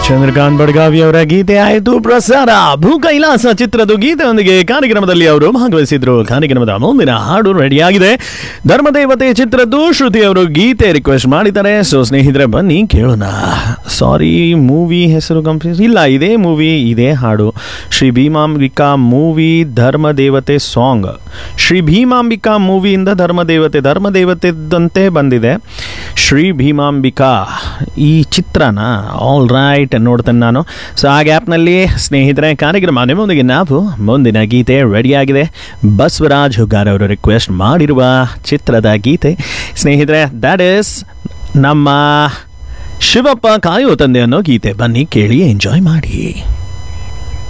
ಚಂದ್ರಕಾಂತ್ ಬಡ್ಗಾವಿ ಅವರ ಗೀತೆ ಆಯಿತು ಪ್ರಸಾರ ಭೂ ಕೈಲಾಸ ಚಿತ್ರದ ಗೀತೆಯೊಂದಿಗೆ ಕಾರ್ಯಕ್ರಮದಲ್ಲಿ ಅವರು ಭಾಗವಹಿಸಿದ್ರು ಕಾರ್ಯಕ್ರಮದ ಮುಂದಿನ ಹಾಡು ರೆಡಿಯಾಗಿದೆ ಧರ್ಮದೇವತೆ ಚಿತ್ರದ್ದು ಶ್ರುತಿ ಅವರು ಗೀತೆ ರಿಕ್ವೆಸ್ಟ್ ಮಾಡಿದ್ದಾರೆ ಸೊ ಸ್ನೇಹಿತರೆ ಬನ್ನಿ ಕೇಳೋಣ ಸಾರಿ ಮೂವಿ ಹೆಸರು ಕಂಪ್ಲೀಟ್ ಇಲ್ಲ ಇದೇ ಮೂವಿ ಇದೇ ಹಾಡು ಶ್ರೀ ಭೀಮಾಂಬಿಕಾ ಮೂವಿ ಧರ್ಮದೇವತೆ ಸಾಂಗ್ ಶ್ರೀ ಭೀಮಾಂಬಿಕಾ ಮೂವಿಯಿಂದ ಧರ್ಮದೇವತೆ ಧರ್ಮದೇವತೆದಂತೆ ಬಂದಿದೆ ಶ್ರೀ ಭೀಮಾಂಬಿಕಾ ಈ ಚಿತ್ರನ ಆಲ್ ರೈಟ್ ನೋಡ್ತೇನೆ ನಾನು ಸೊ ಆ ಗ್ಯಾಪ್ನಲ್ಲಿ ಸ್ನೇಹಿತರೆ ಕಾರ್ಯಕ್ರಮ ನಿಮ್ಮೊಂದಿಗೆ ನಾವು ಮುಂದಿನ ಗೀತೆ ರೆಡಿಯಾಗಿದೆ ಬಸವರಾಜ್ ಹುಗಾರ್ ಅವರು ರಿಕ್ವೆಸ್ಟ್ ಮಾಡಿರುವ ಚಿತ್ರದ ಗೀತೆ ಸ್ನೇಹಿತರೆ ದ್ಯಾಟ್ ಈಸ್ ನಮ್ಮ ಶಿವಪ್ಪ ಕಾಯೋ ತಂದೆ ಅನ್ನೋ ಗೀತೆ ಬನ್ನಿ ಕೇಳಿ ಎಂಜಾಯ್ ಮಾಡಿ